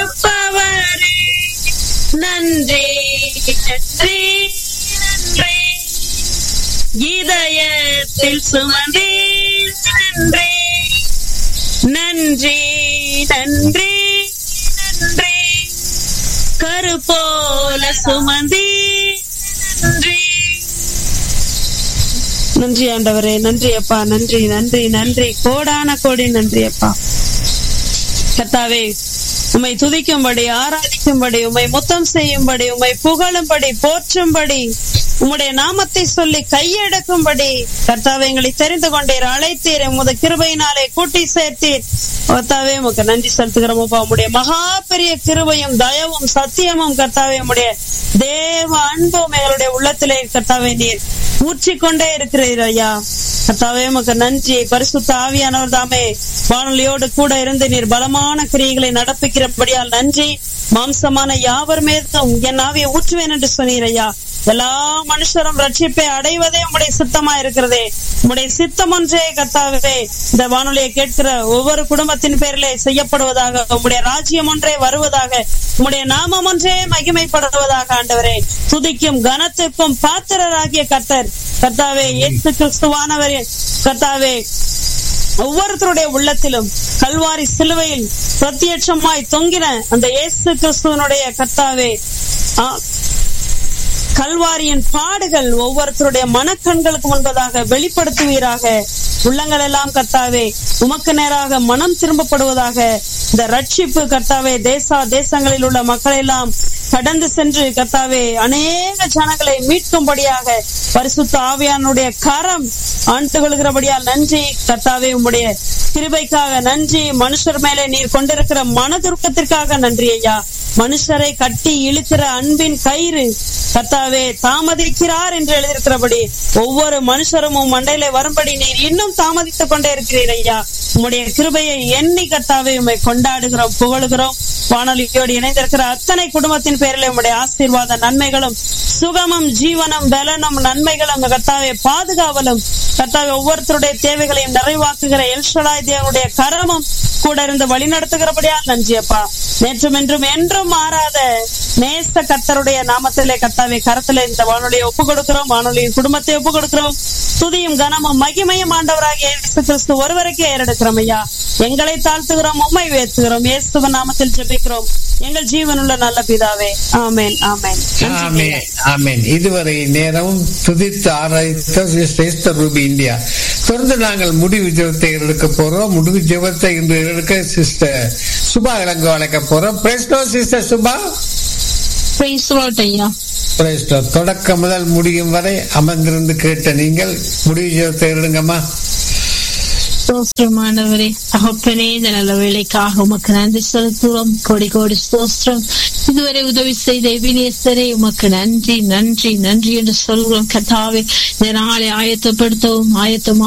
கொடுப்பவரே நன்றி நன்றி நன்றி இதயத்தில் சுமந்தே நன்றி நன்றி நன்றி நன்றி கருப்போல சுமந்தே நன்றி நன்றி ஆண்டவரே நன்றி அப்பா நன்றி நன்றி நன்றி கோடான கோடி நன்றி அப்பா கர்த்தாவே உம்மை துதிக்கும்படி ஆராதிக்கும்படி உம்மை முத்தம் செய்யும்படி உம்மை புகழும்படி போற்றும்படி உம்முடைய நாமத்தை சொல்லி கையெடுக்கும்படி கர்த்தாவே எங்களை தெரிந்து கொண்டீர் அழைத்தீர் உமது கிருபையினாலே கூட்டி சேர்த்தீர் கர்த்தாவே உமக்கு நன்றி செலுத்துகிறோம் அப்பா உம்முடைய மகா பெரிய கிருபையும் தயவும் சத்தியமும் கர்த்தாவே உம்முடைய தேவ அன்பும் எங்களுடைய உள்ளத்திலே கர்த்தாவே நீர் ஊற்றிக்கொண்டே இருக்கிறீர் ஐயா கர்த்தாவே உமக்கு நன்றி பரிசுத்த ஆவியானவர் தாமே வானொலியோடு கூட இருந்து நீர் பலமான கிரியைகளை நடப்பிக்கிறபடியால் நன்றி மாம்சமான யாவர் மீதும் என் ஆவியை ஊற்றுவேன் என்று சொன்னீர் ஐயா எல்லா மனுஷரும் ரட்சிப்பை அடைவதே உம்முடைய சித்தமா இருக்கிறதே உம்முடைய சித்தம் ஒன்றே கர்த்தாவே இந்த வானொலியை கேட்கிற ஒவ்வொரு குடும்பத்தின் பேரிலே செய்யப்படுவதாக உம்முடைய ராஜ்யம் ஒன்றே வருவதாக உம்முடைய நாமம் ஒன்றே மகிமைப்படுவதாக ஆண்டவரே துதிக்கும் கனத்துக்கும் பாத்திரராகிய கர்த்தர் கர்த்தாவே இயேசு கிறிஸ்துவானவரே கர்த்தாவே ஒவ்வொருத்தருடைய உள்ளத்திலும் கல்வாரி சிலுவையில் பிரத்யட்சமாய் தொங்கின அந்த இயேசு கிறிஸ்துவனுடைய கர்த்தாவே ஆ, கல்வாரியின் பாடுகள் ஒவ்வொருத்தருடைய மனக்கண்களுக்கு முன்பதாக வெளிப்படுத்துவீராக உள்ளங்கள் எல்லாம் கர்த்தாவே உமக்கு நேராக மனம் திரும்பப்படுவதாக இந்த ரட்சிப்பு கர்த்தாவே தேசா தேசங்களில் உள்ள மக்கள் எல்லாம் கடந்து சென்று கர்த்தாவே அநேக ஜனங்களை மீட்கும்படியாக பரிசுத்த ஆவியானுடைய கரம் ஆண்டு கொள்கிறபடியால் நன்றி கர்த்தாவே உம்முடைய கிருபைக்காக நன்றி மனுஷர் மேலே நீர் கொண்டிருக்கிற மனதுருக்கத்திற்காக நன்றி ஐயா மனுஷரை கட்டி இழுக்கிற அன்பின் கயிறு கர்த்தாவே தாமதிக்கிறார் என்று எழுதியிருக்கிறபடி ஒவ்வொரு மனுஷரும் உம் மண்டையில வரும்படி நீர் இன்னும் தாமதித்துக் கொண்டே இருக்கிறீர் ஐயா உம்முடைய கிருபையை எண்ணி கர்த்தாவே உம்மை கொண்டாடுகிறோம் புகழுகிறோம் வானொலியோடு இணைந்திருக்கிற அத்தனை குடும்பத்தின் பேரில் உம்முடைய ஆசீர்வாத நன்மைகளும் சுகமும் ஜீவனும் பலனும் நன்மைகளும் கர்த்தாவே பாதுகாவலும் கர்த்தாவே ஒவ்வொருத்தருடைய தேவைகளையும் நிறைவாக்குகிற எல்ஷடாய் தேவனுடைய கரமும் கூட இருந்து வழி நடத்துகிறபடியால் நன்றி அப்பா நேற்றும் என்றும் என்றும் மாறாத நேச கர்த்தருடைய நாமத்திலே கர்த்தாவே கரத்திலே இந்த வானொலியை ஒப்பு கொடுக்கிறோம் வானொலியின் குடும்பத்தை ஒப்பு கொடுக்கிறோம் துதியும் கனமும் மகிமையும் ஆண்டவராகிய இயேசு கிறிஸ்து ஒருவருக்கே ஏறெடுக்கிறோம் ஐயா எங்களை தாழ்த்துகிறோம் உம்மை உயர்த்துகிறோம் இயேசுவ நாமத்தில் ஜெபிக்கிறோம் எங்கள் ஜீவனுள்ள நல்ல பிதாவே ஆமென் ஆமென் நன்றி ஆமென் ஆமென் இதுவரை நேரம் துதித்து ஆராய்த்த சிஸ்டர் ரூபி இந்தியா தொடர்ந்து நாங்கள் முடிவு ஜெபத்தை எடுக்க போறோம் முடிவு ஜெபத்தை இன்று எடுக்க சிஸ்டர் சுபா இளங்க அழைக்க போறோம் பிரஸ்டோ sister Subha Praise the Lord, ஐயா பிரஸ்டோ தொடக்கம் முதல் முடியும் வரை அமர்ந்திருந்து கேட்ட நீங்கள் முடிவு ஜெபத்தை எடுங்கம்மா ஸ்தோத்திரமானவரே தகப்பனே இந்த நல்ல வேலைக்காக உமக்கு நன்றி செலுத்துகிறோம் கோடி கோடி ஸ்தோத்திரம் இதுவரை உதவி செய்த எபினேசரே உமக்கு நன்றி நன்றி நன்றி என்று சொல்கிறோம் கத்தாவே இந்த நாளை ஆயத்தப்படுத்தவும் ஆயத்தமா